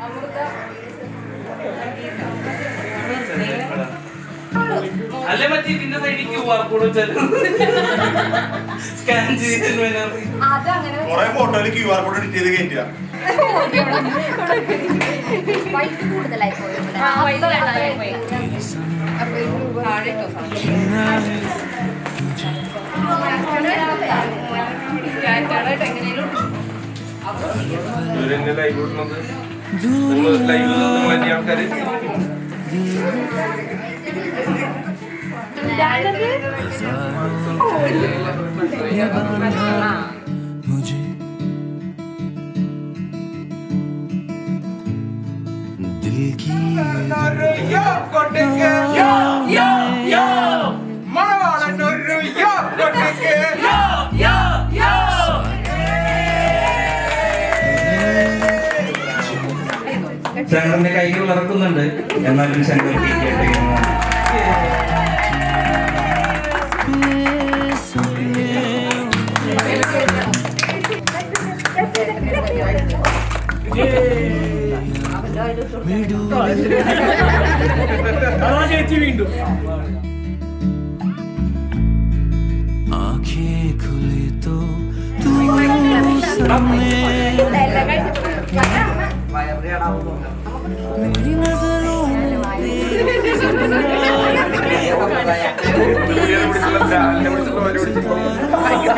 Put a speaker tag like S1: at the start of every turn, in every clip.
S1: അല്ലെ മറ്റേ ഇതിന്റെ സൈഡിൽ ക്യൂ ആർ കോഡ് വെച്ചാൽ സ്കാൻ ചെയ്തിട്ട്
S2: അതങ്ങനെ
S3: കുറെ ഫോട്ടോയിൽ ക്യു ആർ കോഡ് എഡിറ്റ് ചെയ്ത് കയറ്റുക
S2: വൈറ്റ് കൂടുതലായി പോയി ഇവിടെ.
S4: ആ, white കൂടുതലായി പോയി.
S2: അപ്പൊ ഈ രൂപ
S4: താഴെ ഇട്ടോ സാധനം. ടാറ്റാടായിട്ട് എങ്ങനെയും
S5: ഇവരെന്നെ ലൈവ് ഇടുന്നത് നിങ്ങൾ ലൈവ് നിങ്ങൾ അന്യ ആൾക്കാര്
S6: मुझे दिल की
S1: ശങ്കറിന്റെ കൈകൾ ഇറക്കുന്നുണ്ട് എന്നാലും ശങ്കർ കേട്ടെ
S6: आंखें खुली तो तू सामने मेरी नजरों में तेरी
S5: ഇവരെ വിളിച്ചില്ല എന്നെ വിളിച്ചിട്ടുള്ള പരിപാടി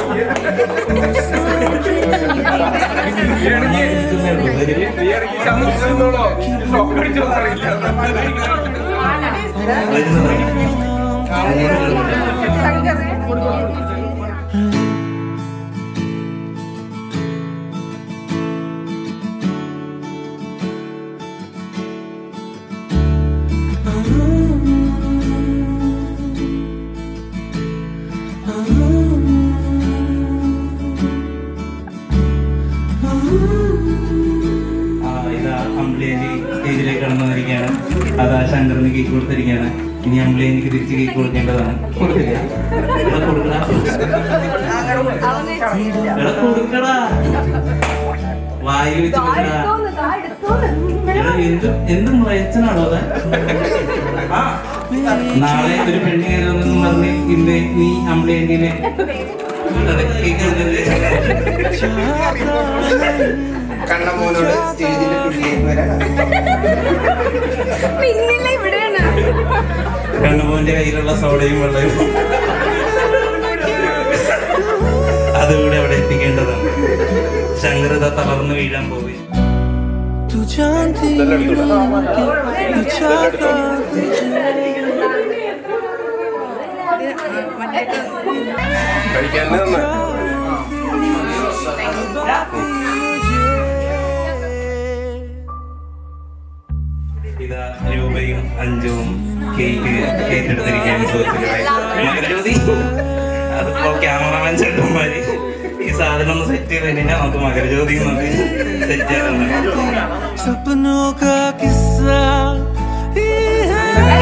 S5: നീ ഇറങ്ങി സമ്മതിച്ചോളോ ഷോക്ക് അടിച്ചോ അറിയില്ല
S1: ആ, ഇതാ അമ്പിളിയേന്റി സ്റ്റേജിലേക്ക് കടന്നു വന്നിരിക്കുകയാണ് അതാ ശങ്കറിന് കേക്ക് കൊടുത്തിരിക്കുകയാണ് ഇനി അമ്പിളിയേന്റിക്ക് തിരിച്ച് കേക്ക് കൊടുക്കേണ്ടതാണ് കൊടുക്കില്ല എടാ കൊടുക്കടാ എടാ കൊടുക്കടാ വായിൽ വെച്ച് കൊടുക്കടാ എടാ എന്ത് എന്ത് മുളയച്ചനാണോ അത് ആ, നാളെ ഒരു പെണ്ണ് കയറുമെന്ന് പറഞ്ഞ് ഇന്ന് നീ അമ്പിളിയേന്റിനെ കേക്ക് കൊടുക്കരുത്
S7: കണ്ണമോനോട് സ്റ്റേജിൽ കുട്ടിയേക്ക് വരാൻ
S2: പിന്നില്ല ഇവിടെയാണ്
S1: കണ്ണുമോന്റെ കയ്യിലുള്ള സോഡയും വെള്ളവും അതുകൂടെ അവിടെ എത്തിക്കേണ്ടതാണ് ശങ്കരത തളർന്നു വീഴാൻ പോയി
S6: तू जानती हूँ कि चाहता
S5: കഴിക്കാൻ തന്നെ
S1: ഇതാ രൂപയും അഞ്ചും കേക്ക് കേക്കെടുത്തിരിക്കുകയാണ് സുഹൃത്തുക്കളെ മകരജ്യോതി അതിപ്പോ ക്യാമറമാൻ ചേട്ടന്മാര് ഈ സാധനം ഒന്ന് സെറ്റ് ചെയ്ത് കഴിഞ്ഞാൽ നമുക്ക് മകരജ്യോതി നമുക്ക് സെറ്റ് ചെയ്യാറുണ്ട്
S6: सपनों का किस्सा ये है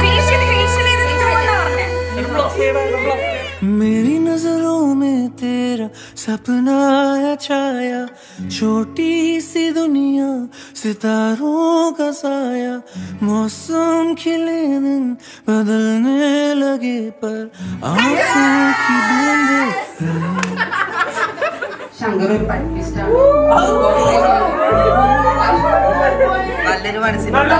S6: मेरी नजरों में तेरा सपना है छाया छोटी सी दुनिया सितारों का साया मौसम खिले दिन बदलने लगे पर आंसू की बूंदे
S7: ശങ്കർ ഒരു പഠിപ്പിസ്റ്റാണ് നല്ലൊരു മനസ്സിനുള്ള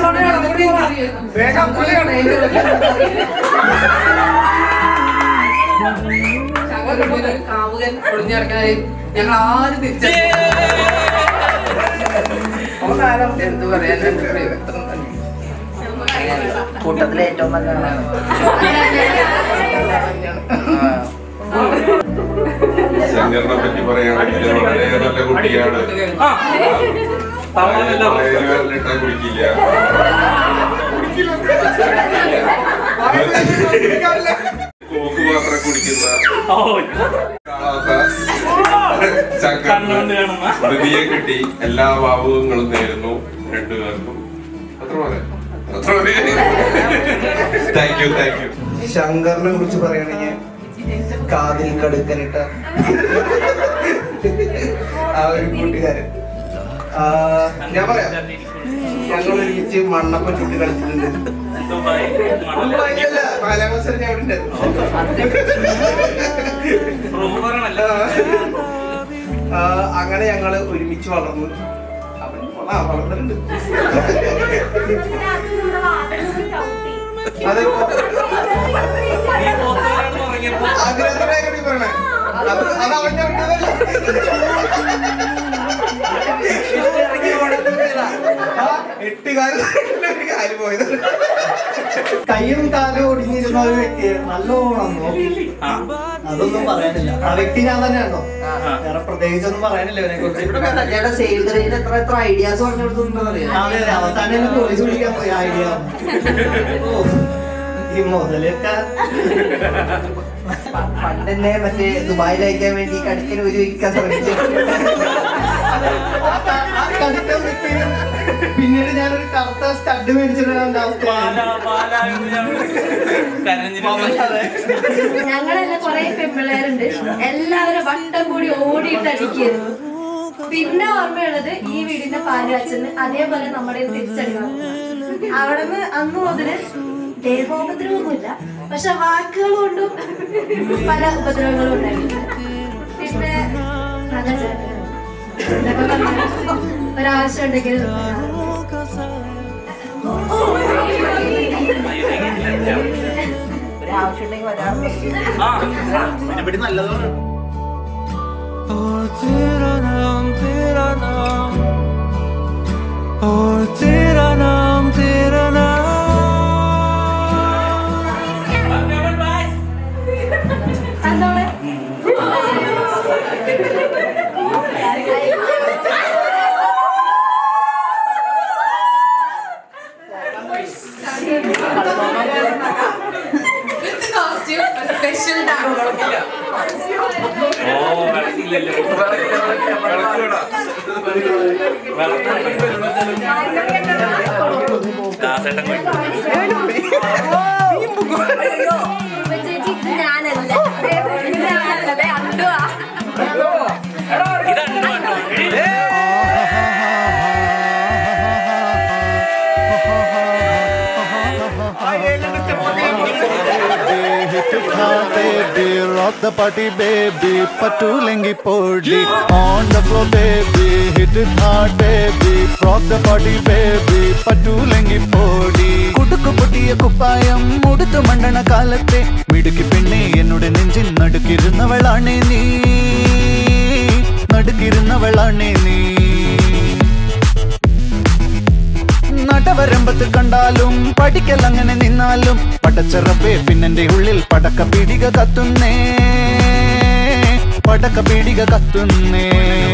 S7: കാവുകൻ ഒളിഞ്ഞിറങ്ങാൻ ഞങ്ങൾ ആരും തിരിച്ചറിഞ്ഞു എന്ത് പറയാൻ കൂട്ടത്തിലെ ഏറ്റവും നല്ല ആളാണ്
S5: ശങ്കറിനെ പറ്റി പറയുകയാണെങ്കിൽ വളരെ നല്ല കുട്ടിയാണ്
S1: തള്ളാനല്ലോ
S5: വളരെ വെള്ളിട്ടാ കുടിക്കില്ല കോക്ക് മാത്രം കുടിക്കുന്ന കാണാത്ത ശങ്കറിന്
S1: കണ്ണുകൊണ്ട് കാണുന്ന
S5: സ്മൃതിയെ കിട്ടി എല്ലാ ഭാവുകങ്ങളും നേരുന്നു രണ്ടുപേർക്കും അത്ര പോലെ അത്ര മതി താങ്ക് യു താങ്ക് യു
S7: ശങ്കറിനെ കുറിച്ച് പറയുകയാണെങ്കിൽ കാതിൽ കടുക്കനിട്ട ആ ഒരു കൂട്ടുകാരൻ ആ, ഞാൻ പറയാം ഞങ്ങൾ ഒരുമിച്ച് മണ്ണപ്പം ചുട്ടി കളിച്ചിട്ടുണ്ട്
S1: ദുബായ്
S7: ദുബായിലല്ല, നാലാം ക്ലാസ് വരെ ഞാൻ അവിടെ ഉണ്ടായിരുന്നു.
S1: റൂം പറയണല്ലോ
S7: ആ, അങ്ങനെ ഞങ്ങള് ഒരുമിച്ച് വളർന്നു അവൻ വള- ആ, വളർന്നിട്ടുണ്ട് അത്
S1: നീ പോത്തുകാരാണെന്ന് പറഞ്ഞപ്പോ
S7: അതിനകത്തൊരു കാര്യം പറയണേ അത് അത് അവന്റെ വിട്ടതല്ല ആ, എട്ട് കാലം കാല് പോയത്
S8: കയ്യും കാലും ഒടിഞ്ഞിരുന്ന ഒരു വ്യക്തിയെ നല്ലോണം നോക്കി
S1: ആ
S8: അതൊന്നും പറയാനില്ല ആ വ്യക്തി ഞാൻ തന്നെ ഉണ്ടോ വേറെ പ്രത്യേകിച്ചൊന്നും പറയാനില്ല ഇവനെ കുറിച്ച്
S7: ചേട്ടാ സേവ് ദ ഡേറ്റ് എത്ര എത്ര ഐഡിയാസ് പറഞ്ഞു കൊടുത്തിട്ടുണ്ടോ അറിയാം
S8: അതെ അതെ അവസാനം എന്നെ പോലീസ് വിളിക്കാൻ പോയി ഐഡിയ ഓ, ഈ മുതലൊക്കെ
S7: പണ്ട് എന്നെ മറ്റേ ദുബായിൽ അയക്കാൻ വേണ്ടി കടിക്കൽ ഒരു വയ്ക്കാൻ ശ്രമിച്ചു
S8: ആ ക- ആ കടുത്ത വ്യക്തിയും പിന്നീട് ഞാനൊരു കറുത്ത സ്റ്റഡ് മേടിച്ചിട്ടാണ് അവസ്ഥ
S1: പാല പാല എന്ന് ഞാൻ കരഞ്ഞിരുന്നു
S8: അതെ
S2: ഞങ്ങളെല്ലാം കുറെ പെമ്പിള്ളേരുണ്ട് എല്ലാവരും വട്ടം കൂടി ഓടിയിട്ട് അടിക്കുന്നു പിന്നെ ഓർമ്മയുള്ളത് ഈ വീടിന്റെ പാല് അച്ഛന് അതേപോലെ നമ്മുടെ തിരിച്ചടിക്കണം അവിടെ നിന്ന് അന്ന് മുതല് ദേഹോപദ്രവമൊന്നുമില്ല പക്ഷെ വാക്കുകൾ കൊണ്ടും പല ഉപദ്രവങ്ങളും ഉണ്ടായിട്ടുണ്ട് പിന്നെ നല്ല ചേട്ടൻ ഇതൊക്കെ പറഞ്ഞാ ഒരാവശ്യം ഉണ്ടെങ്കിൽ
S7: ഒരാവശ്യം ഉണ്ടെങ്കിൽ വരാറുണ്ട്
S1: ആ
S8: ഇവിടെ നല്ലതാണ്
S6: और तेरा नाम तेरा नाम और तेरा नाम तेरा नाम
S2: എന്തോടെ
S7: സ്പെഷ്യൽ ഡാൻസ്
S1: ഓ വിളക്കില്ലല്ലോ ദാസേട്ടൻ
S2: ചേച്ചി ഇത് ഞാനല്ല ഇത് ഞാനല്ല ദേ അണ്ടുവാ
S1: ഇതാണ് കേട്ടോ
S6: hit it hard, baby. Rock the party, baby. Patulengi podi on the floor, baby. Hit it hard, baby. Rock the party, baby. Patulengi podi. കുടുക്കു പൊട്ടിയ കുപ്പായം മുടുത്തു മണ്ടണ കാലത്തെ മിടുക്കി പെണ്ണെ എന്നോട് നെഞ്ചിൽ നടുക്കിരുന്നവളാണേ നീ നടുക്കിരുന്നവളാണേ നീ നടവരമ്പത്ത് കണ്ടാലും പഠിക്കൽ അങ്ങനെ നിന്നാലും പടച്ചറപ്പേ പിന്നെന്റെ ഉള്ളിൽ പടക്ക പീടിക കത്തുന്നേ പടക്ക പീടിക കത്തുന്നേ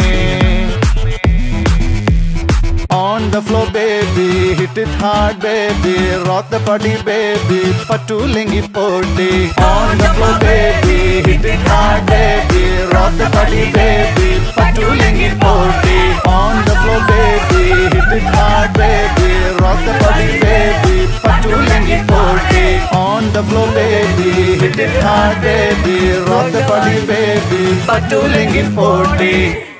S6: On the floor, baby, hit it hard, baby, rock the party, baby, patulengi podi. On the floor, baby, hit it hard, baby, rock the party, baby, patulengi podi. On the floor, baby, hit it hard, baby, rock the party, baby, patulengi podi. On the floor, baby, hit it hard, baby, rock the party, baby, patulengi podi.